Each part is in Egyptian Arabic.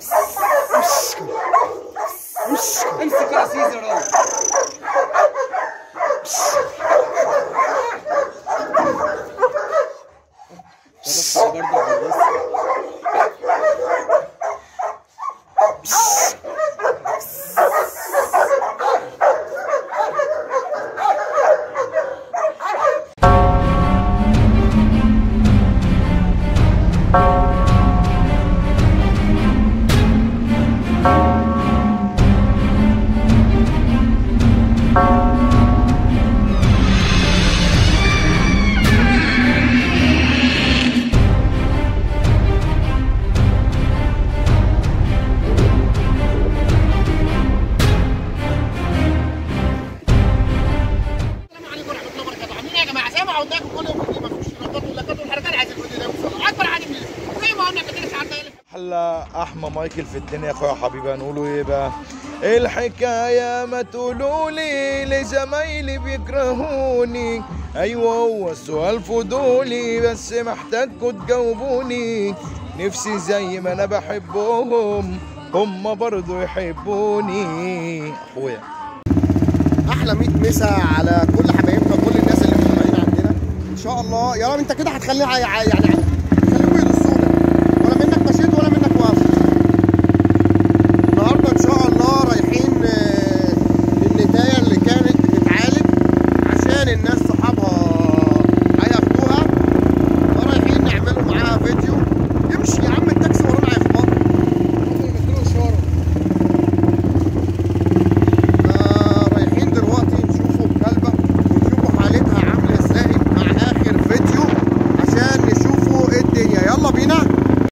امسك يا سيزر اهو بس برضه بس السلام عليكم ورحمه الله وبركاته عاملين ايه يا جماعه زي ما عودناكم كل يوم فيديو مفيش لقطات ولقطات والحركات عايز الفيديو ده يوصل اكبر عادي من زي ما قلنا قبل كده ساعات ده حلا احمى مايكل في الدنيا يا اخويا حبيبي هنقوله ايه بقى الحكاية ما تقولوا لي لزمايلي بيكرهوني ايوه هو السؤال فضولي بس محتاجكوا تجاوبوني نفسي زي ما انا بحبهم هم برضو يحبوني اخويا احلى 100 مسا على كل حبايبنا كل الناس اللي متابعين عندنا ان شاء الله يا رب انت كده هتخليها يعني خليهم يدسونا ولا منك مشيت ولا منك وقفت النهارده ان شاء الله رايحين آه، للنتايه اللي كانت بتتعالج عشان الناس صحابها هياخدوها ورايحين نعمل معاها فيديو امشي يا عم التاكسي ورانا هيخبط آه، رايحين دلوقتي نشوفوا الكلبة ونشوفوا حالتها عاملة ازاي مع آخر فيديو عشان نشوفوا ايه الدنيا يلا بينا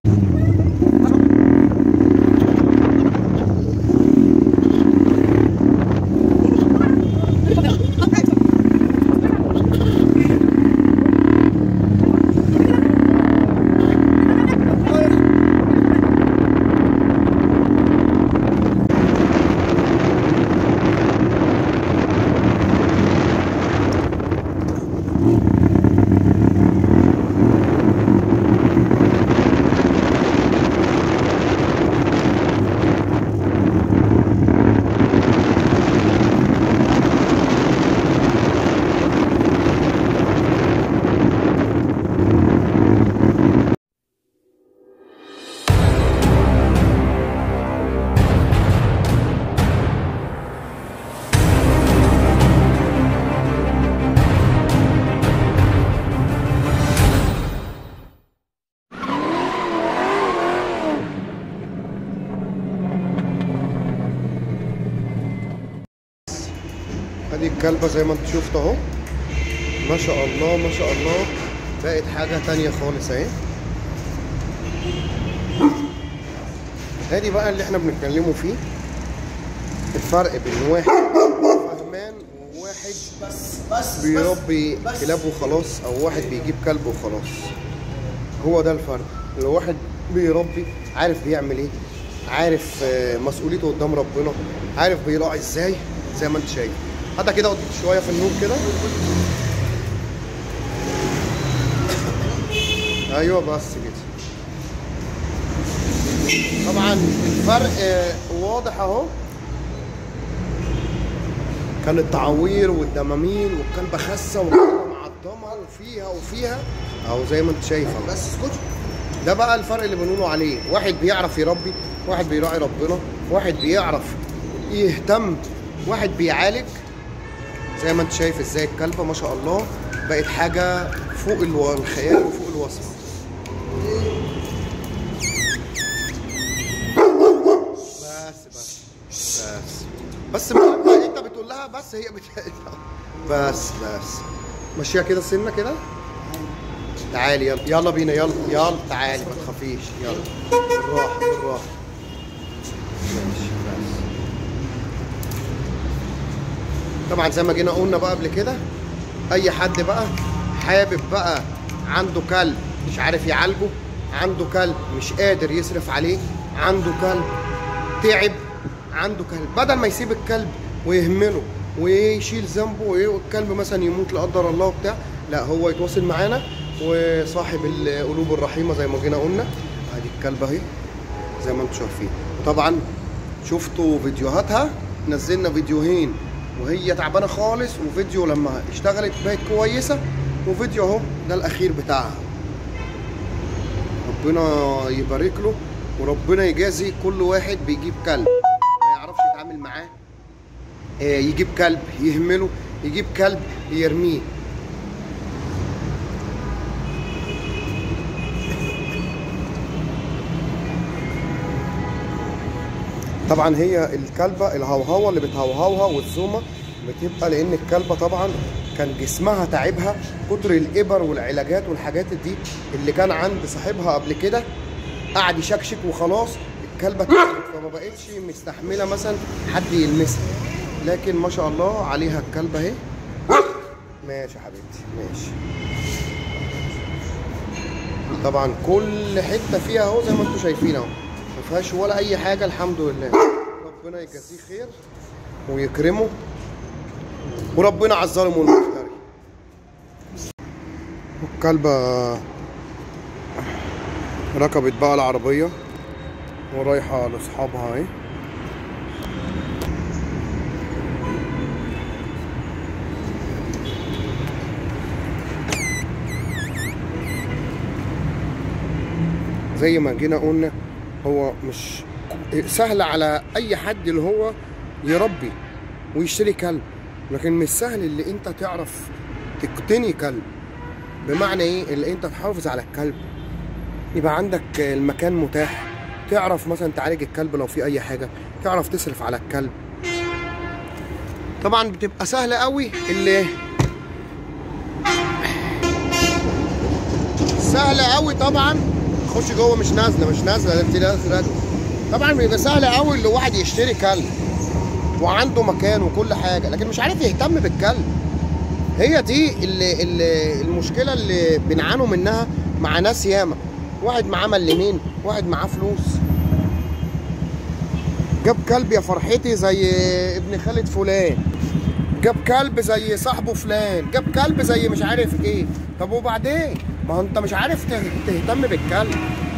ادي الكلبة زي ما انت شفت اهو ما شاء الله ما شاء الله بقت حاجة تانية خالص اهي ادي بقى اللي احنا بنتكلموا فيه الفرق بين واحد فهمان وواحد بس بس بيربي كلاب وخلاص او واحد بيجيب كلب وخلاص هو ده الفرق لو واحد بيربي عارف بيعمل ايه عارف آه، مسؤوليته قدام ربنا عارف بيراعي ازاي زي ما انت شايف حتى كده قدام شويه في النور كده ايوه بس كده طبعا الفرق آه، واضح اهو كان التعوير والدمامين والكلبه خاسه والكلبه معضمه وفيها وفيها اهو زي ما انت شايف اهو بس اسكت ده بقى الفرق اللي بنقوله عليه واحد بيعرف يربي واحد بيراعي ربنا واحد بيعرف يهتم واحد بيعالج زي ما انت شايف ازاي الكلبه ما شاء الله بقت حاجه فوق الو- الخيال وفوق الوصف بس بس بس بس ما انت بتقول لها بس هي بت... بس بس مشيها كده سنه كده تعالي يلا يلا بينا يلا يلا تعالي ما تخافيش يلا بالراحه بالراحه ماشي بس طبعا زي ما جينا قلنا بقى قبل كده اي حد بقى حابب بقى عنده كلب مش عارف يعالجه عنده كلب مش قادر يصرف عليه عنده كلب تعب عنده كلب بدل ما يسيب الكلب ويهمله ويشيل ذنبه والكلب مثلا يموت لا قدر الله وبتاع لا هو يتواصل معانا وصاحب القلوب الرحيمه زي ما جينا قلنا ادي الكلبه اهي زي ما انتم شايفين طبعا شفتوا فيديوهاتها نزلنا فيديوهين وهي تعبانه خالص وفيديو لما اشتغلت بقت كويسه وفيديو اهو ده الاخير بتاعها ربنا يبارك له وربنا يجازي كل واحد بيجيب كلب ما يعرفش يتعامل معاه آه، يجيب كلب يهمله يجيب كلب يرميه طبعا هي الكلبه الهوهوه اللي بتهوهوها والزومه بتبقى لان الكلبه طبعا كان جسمها تعبها كتر الابر والعلاجات والحاجات دي اللي كان عند صاحبها قبل كده قعد يشكشك وخلاص الكلبه تعبت فما بقتش مستحمله مثلا حد يلمسها لكن ما شاء الله عليها الكلبه اهي ماشي يا حبيبتي ماشي طبعا كل حته فيها اهو زي ما انتم شايفين اهو ما فيهاش ولا اي حاجه الحمد لله ربنا يجازيه خير ويكرمه وربنا على الظالم والمفتري الكلبة ركبت بقى العربية ورايحة لأصحابها اهي زي ما جينا قلنا هو مش سهل على اي حد اللي هو يربي ويشتري كلب لكن مش سهل اللي انت تعرف تقتني كلب بمعنى ايه اللي انت تحافظ على الكلب يبقى عندك المكان متاح تعرف مثلا تعالج الكلب لو في اي حاجه تعرف تصرف على الكلب طبعا بتبقى سهله قوي اللي سهله قوي طبعا خش جوه مش نازله مش نازله ده انت نازله طبعا بيبقى سهل قوي اللي واحد يشتري كلب وعنده مكان وكل حاجه لكن مش عارف يهتم بالكلب هي دي اللي اللي المشكله اللي بنعانوا منها مع ناس ياما واحد معاه ملمين واحد معاه فلوس جاب كلب يا فرحتي زي ابن خالد فلان جاب كلب زي صاحبه فلان جاب كلب زي مش عارف ايه طب وبعدين ما هو انت مش عارف ته- تهتم بالكلب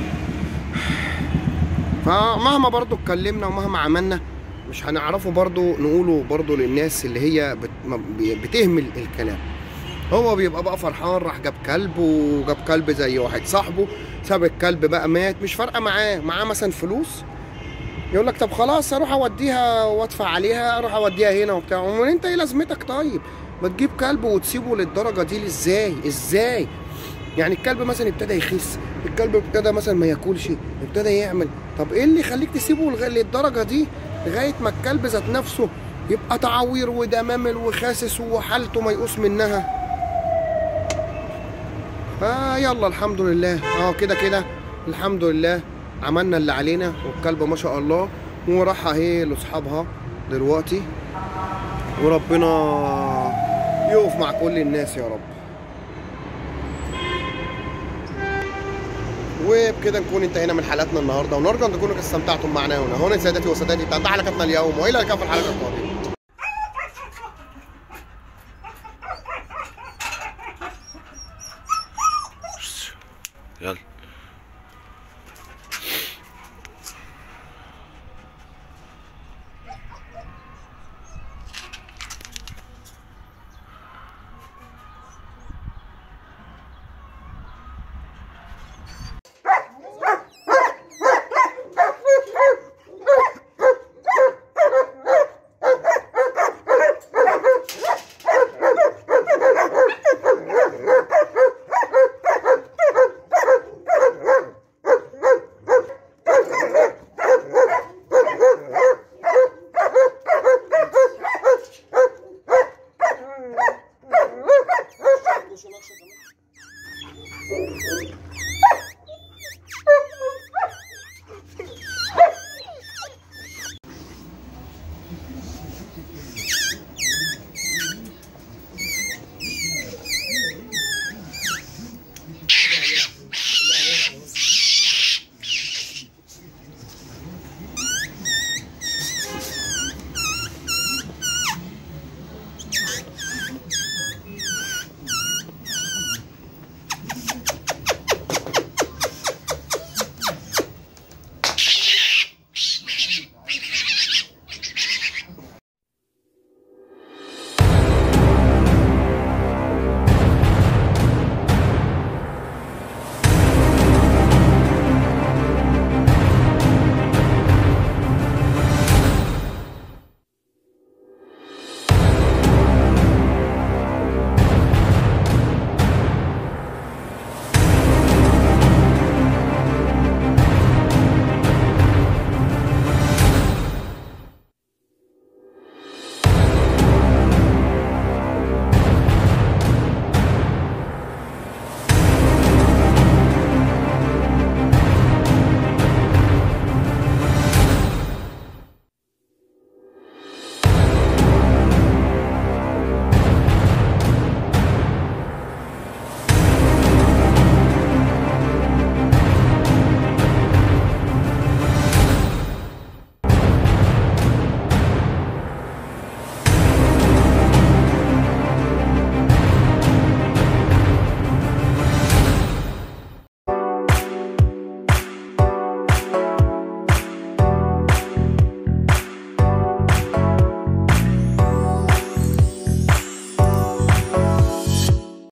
فمهما برضو اتكلمنا ومهما عملنا مش هنعرفه برضو نقوله برضو للناس اللي هي بت ما بي- بتهمل الكلام هو بيبقى بقى فرحان راح جاب كلب وجاب كلب زي واحد صاحبه ساب الكلب بقى مات مش فارقه معاه معاه مثلا فلوس يقول لك طب خلاص اروح اوديها وادفع عليها اروح اوديها هنا وبتاع امال انت ايه لازمتك طيب ما تجيب كلب وتسيبه للدرجه دي ازاي ازاي يعني الكلب مثلا ابتدى يخس الكلب ابتدى مثلا ما ياكلش ابتدى يعمل طب ايه اللي يخليك تسيبه لغاية للدرجه دي لغايه ما الكلب ذات نفسه يبقى تعوير ودمامل وخاسس وحالته ميؤوس منها فيلا الحمد لله اه كده كده الحمد لله عملنا اللي علينا والكلبه ما شاء الله وراح اهي لاصحابها دلوقتي وربنا يقف مع كل الناس يا رب وبكده نكون انتهينا من حلقتنا النهارده ونرجو ان تكونوا استمتعتم معنا هنا هنا سادتي وسادتي انتهت حلقتنا اليوم والى اللقاء في الحلقه القادمه